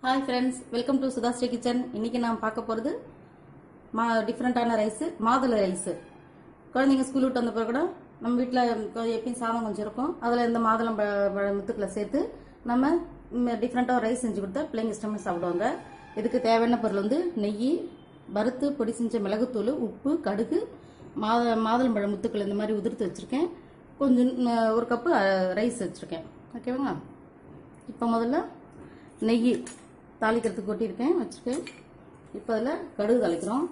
hi friends welcome to Sudhashree kitchen இன்னைக்கு நான் பார்க்க போகிறது மா டிஃப்ரெண்ட்டான ரைஸு மாதுளை ரைஸு குழந்தைங்க ஸ்கூல் விட்டு வந்த பிறகு கூட நம்ம வீட்டில் எப்பயும் சாதம் கொஞ்சம் இருக்கும் அதில் இந்த மாதுளம் பழ- பழ முத்துக்களை சேர்த்து நம்ம டிஃப்ரெண்ட்டாக ரைஸ் செஞ்சு கொடுத்தா பிள்ளைங்க இஷ்டமாக சாப்பிடுவாங்க இதுக்கு தேவையான பொருள் வந்து நெய் வறுத்து பொடி செஞ்ச மிளகுத்தூள் உப்பு கடுகு மாத மாதுளம்பழம் முத்துக்கள் இந்த மாதிரி உதிர்த்து வச்சுருக்கேன் கொஞ்சம் ந- ஒரு கப்பு ரைஸ் வச்சுருக்கேன் ஓகேவாங்க இப்போ முதல்ல நெய் தாளிக்கிறதுக்கு கொட்டியிருக்கேன் வச்சுருக்கேன் இப்போ அதில் கடுகு தாளிக்கிறோம்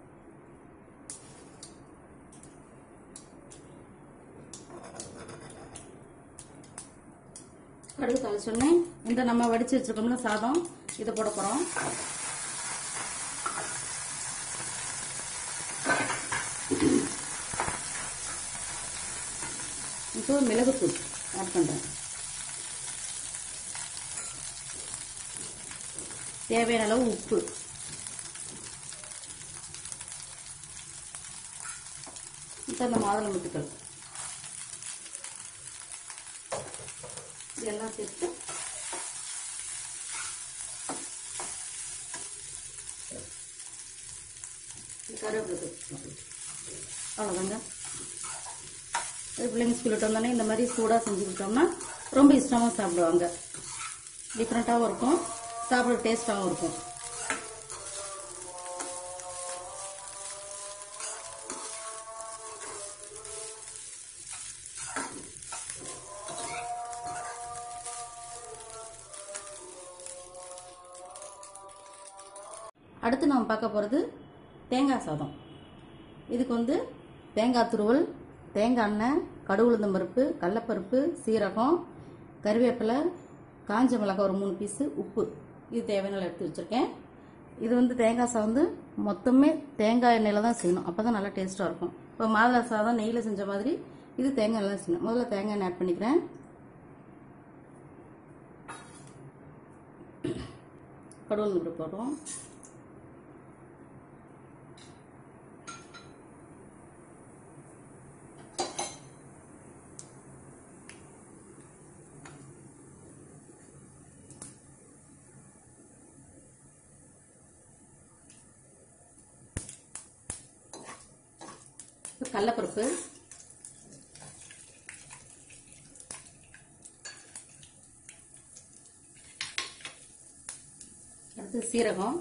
கடுகு தாளிச்சோடனே இந்த நம்ம வடித்து வச்சுருக்கோம்ல சாதம் இதை போட போகிறோம் இப்போ மிளகுத்தூள் ஆட் பண்ணுறேன் தேவையான அளவு உப்பு இப்போ இந்த மாதுளை முத்துக்கள் இதெல்லாம் சேர்த்து இந்த கருவேப்பிலை தூள் அவ்வளோதாங்க இது பிள்ளைங்க ஸ்கூல் விட்டு வந்தோடனே இந்த மாதிரி சூடாக செஞ்சு கொடுத்தோம்னா ரொம்ப இஷ்டமாக சாப்பிடுவாங்க டிஃப்ரெண்ட்டாகவும் இருக்கும் சாப்பிட டேஸ்ட்டாகவும் இருக்கும் அடுத்து நாம் பார்க்க போகிறது தேங்காய் சாதம் இதுக்கு வந்து தேங்காய் துருவல் தேங்காய் எண்ணெய் கடுகுளுந்தம் பருப்பு கடலப்பருப்பு சீரகம் கருவேப்பிலை காஞ்ச மிளகாய் ஒரு மூணு பீஸு உப்பு இது தேவையான அளவு எடுத்து வச்சுருக்கேன் இது வந்து தேங்காய் சாதம் வந்து மொத்தமே தேங்காய் எண்ணெயில் தான் செய்யணும் அப்போ தான் நல்லா டேஸ்ட்டாக இருக்கும் இப்போ மாதுளை சாதம் நெய்யில் செஞ்ச மாதிரி இது தேங்காய் எண்ணெய் செய்யணும் முதல்ல தேங்காய் எண்ணெய் ஆட் பண்ணிக்கிறேன் கடுகுளுந்தம் பருப்பு போடுறோம் இப்போ கடலப்பருப்பு அடுத்து சீரகம்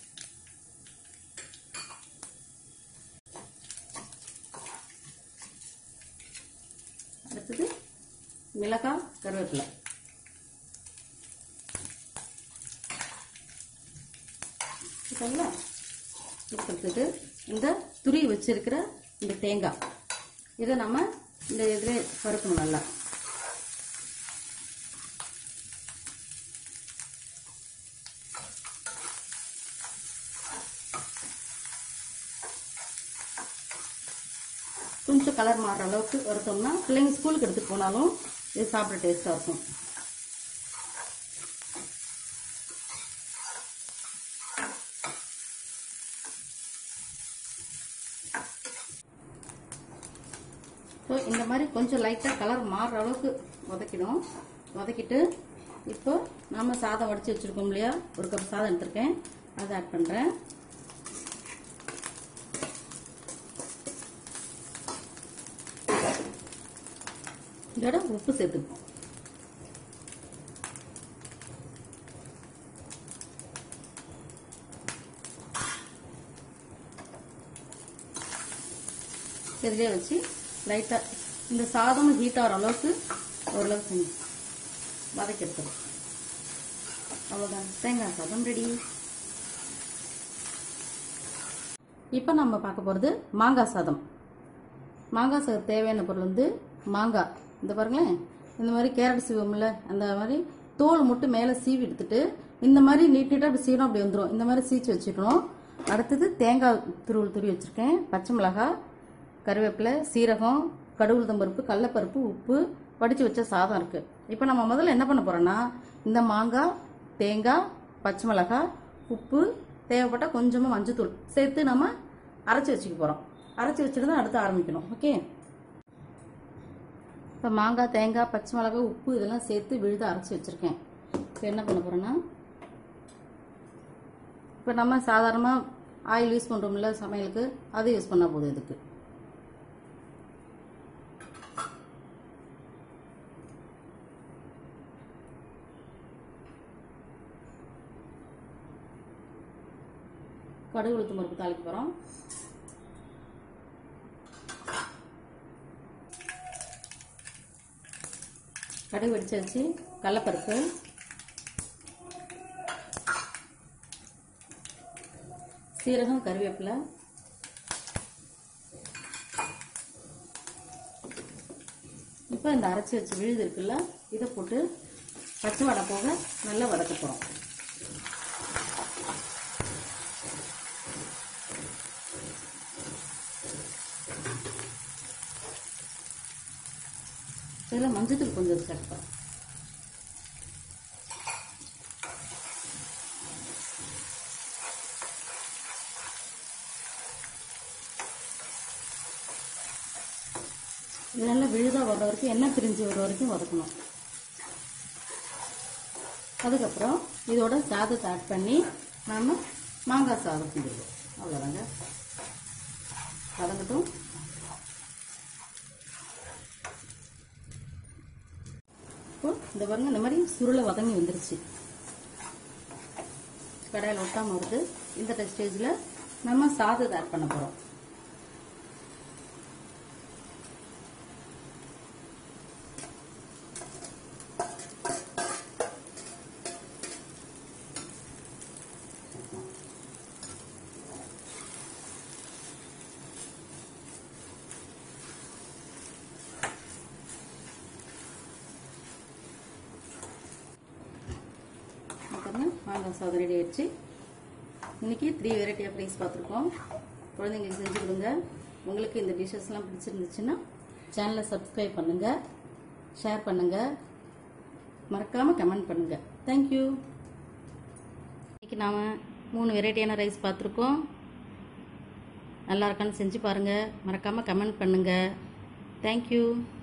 அடுத்தது மிளகாய் கருவேப்பிலை சரிங்களா இப்போ அடுத்தது இந்த துரி வச்சிருக்கிற இந்த தேங்காய் இதை நம்ம இந்த இதில் பருக்கணும் நல்லா கொஞ்சம் கலர் மாறுற அளவுக்கு வறுத்தோம்னா பிள்ளைங்க ஸ்கூலுக்கு எடுத்துட்டு போனாலும் இது சாப்பிட டேஸ்ட்டாக இருக்கும் ஸோ இந்த மாதிரி கொஞ்சம் லைட்டாக கலர் மாறுற அளவுக்கு வதக்கிடும் வதக்கிட்டு இப்போ நாம சாதம் வடித்து வச்சுருக்கோம் இல்லையா ஒரு கப் சாதம் எடுத்திருக்கேன் அதை ஆட் பண்ணுறேன் இதோட உப்பு சேர்த்துப்போம் இதிலே வச்சு லைட்டாக இந்த சாதம் ஹீட் ஆகிற அளவுக்கு ஓரளவுக்கு செஞ்சு வதக்கி எடுத்துரும் அவ்வளோதான் தேங்காய் சாதம் ரெடி இப்போ நம்ம பார்க்க போகிறது மாங்காய் சாதம் மாங்காய் சாதம் தேவையான பொருள் வந்து மாங்காய் இந்த பாருங்களேன் இந்த மாதிரி கேரட் சீவம்ல அந்த மாதிரி தோல் மட்டும் மேலே சீவி எடுத்துட்டு இந்த மாதிரி நீட் நீட்டாக அப்படி சீவனம் அப்படி வந்துடும் இந்த மாதிரி சீச்சு வச்சுக்கணும் அடுத்தது தேங்காய் துருவல் துருவி வச்சுருக்கேன் பச்சை மிளகாய் கருவேப்பிலை சீரகம் கடுகுளுத்தம் பருப்பு கடலப்பருப்பு உப்பு வடித்து வச்ச சாதம் இருக்குது இப்போ நம்ம முதல்ல என்ன பண்ண போகிறோன்னா இந்த மாங்காய் தேங்காய் பச்சை மிளகாய் உப்பு தேவைப்பட்டால் கொஞ்சமாக மஞ்சத்தூள் சேர்த்து நம்ம அரைச்சி வச்சுக்க போகிறோம் அரைச்சி வச்சுட்டு தான் அடுத்து ஆரம்பிக்கணும் ஓகே இப்போ மாங்காய் தேங்காய் பச்சை மிளகாய் உப்பு இதெல்லாம் சேர்த்து விழுத அரைச்சி வச்சுருக்கேன் இப்போ என்ன பண்ண போகிறேன்னா இப்போ நம்ம சாதாரணமாக ஆயில் யூஸ் பண்ணுறோம்ல சமையலுக்கு அது யூஸ் பண்ணால் போதும் இதுக்கு கடுகு உளுத்தம் பருப்பு தாளிக்க போகிறோம் கடுகு வெடிச்சாச்சு கடலப்பருப்பு சீரகம் கருவேப்பிலை இப்போ இந்த அரைச்சி வச்ச விழுது இருக்குல்ல இதை போட்டு பச்சை வடை போக நல்லா வதக்க போகிறோம் இதில் மஞ்சத்தூள் கொஞ்சம் சேர்ப்போம் இது நல்லா விழுதாக வர்ற வரைக்கும் எண்ணெய் பிரிஞ்சு வர வரைக்கும் வதக்கணும் அதுக்கப்புறம் இதோட சாதத்தை ஆட் பண்ணி நாம் மாங்காய் சாதம் செஞ்சிருவோம் அவ்வளோதாங்க வதங்கட்டும் இப்போ இந்த பாருங்க இந்த மாதிரி சுருளை வதங்கி வந்துருச்சு கடையில் ஒட்டாமல் வருது இந்த ஸ்டேஜில் நம்ம சாதத்தை ஆட் பண்ண போகிறோம் பாருங்க மாங்காய் சாதம் ரெடி ஆயிடுச்சு இன்னைக்கு த்ரீ வெரைட்டி ஆஃப் ரைஸ் பார்த்துருக்கோம் குழந்தைங்களுக்கு செஞ்சு கொடுங்க உங்களுக்கு இந்த டிஷ்ஷஸ்லாம் பிடிச்சிருந்துச்சுன்னா சேனலை சப்ஸ்கிரைப் பண்ணுங்கள் ஷேர் பண்ணுங்கள் மறக்காமல் கமெண்ட் பண்ணுங்கள் தேங்க்யூ இன்னைக்கு நாம் மூணு வெரைட்டியான ரைஸ் பார்த்துருக்கோம் நல்லா இருக்கான்னு செஞ்சு பாருங்கள் மறக்காமல் கமெண்ட் பண்ணுங்கள் தேங்க்யூ